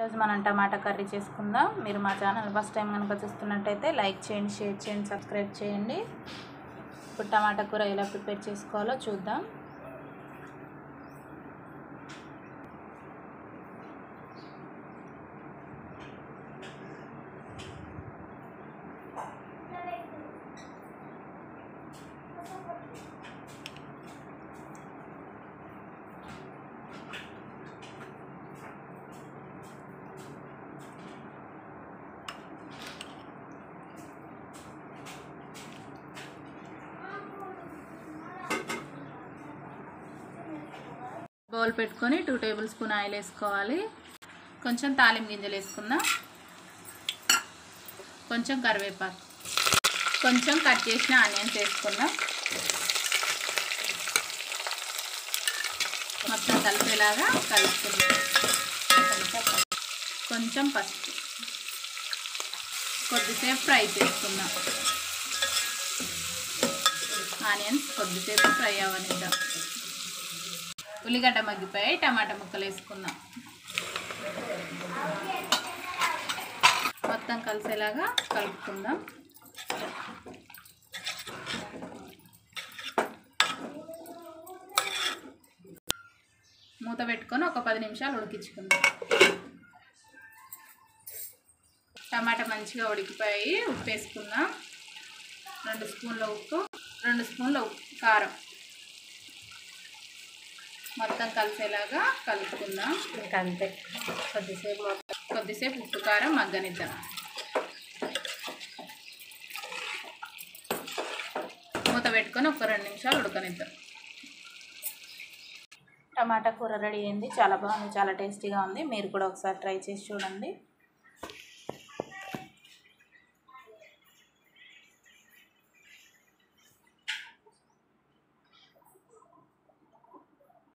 ఈరోజు మనం టమాటా కర్రీ చేసుకుందాం మీరు మా ఛానల్ ఫస్ట్ టైం కనుక చూస్తున్నట్టయితే లైక్ చేయండి షేర్ చేయండి సబ్స్క్రైబ్ చేయండి ఇప్పుడు టమాటా కూర ఎలా ప్రిపేర్ చేసుకోవాలో చూద్దాం బౌల్ పెట్టుకొని టూ టేబుల్ స్పూన్ ఆయిల్ వేసుకోవాలి కొంచెం తాలింపు గింజలు వేసుకుందాం కొంచెం కరివేపాకు కొంచెం కట్ చేసిన ఆనియన్స్ వేసుకుందాం మొత్తం కలిపేలాగా కలుపుకుందాం కొంచెం పసుపు కొద్దిసేపు ఫ్రై చేసుకుందాం ఆనియన్స్ కొద్దిసేపు ఫ్రై అవ్వనిద్దాం ఉల్లిగడ్డ మగ్గిపోయి టమాటా ముక్కలు వేసుకుందాం మొత్తం కలిసేలాగా కలుపుకుందాం మూత పెట్టుకొని ఒక పది నిమిషాలు ఉడికించుకుందాం టమాటా మంచిగా ఉడికిపోయి ఉప్పు వేసుకుందాం రెండు స్పూన్ల ఉప్పు రెండు స్పూన్ల ఉప్పు కారం మొత్తం కలిసేలాగా కలుపుకుందాం ఇంకా అంతే కొద్దిసేపు మొత్తం కొద్దిసేపు ఉప్పు కారం మగ్గనిద్దాం మూత పెట్టుకొని ఒక రెండు నిమిషాలు ఉడకనిద్దాం టమాటా కూర రెడీ అయింది చాలా బాగుంది చాలా టేస్టీగా ఉంది మీరు కూడా ఒకసారి ట్రై చేసి చూడండి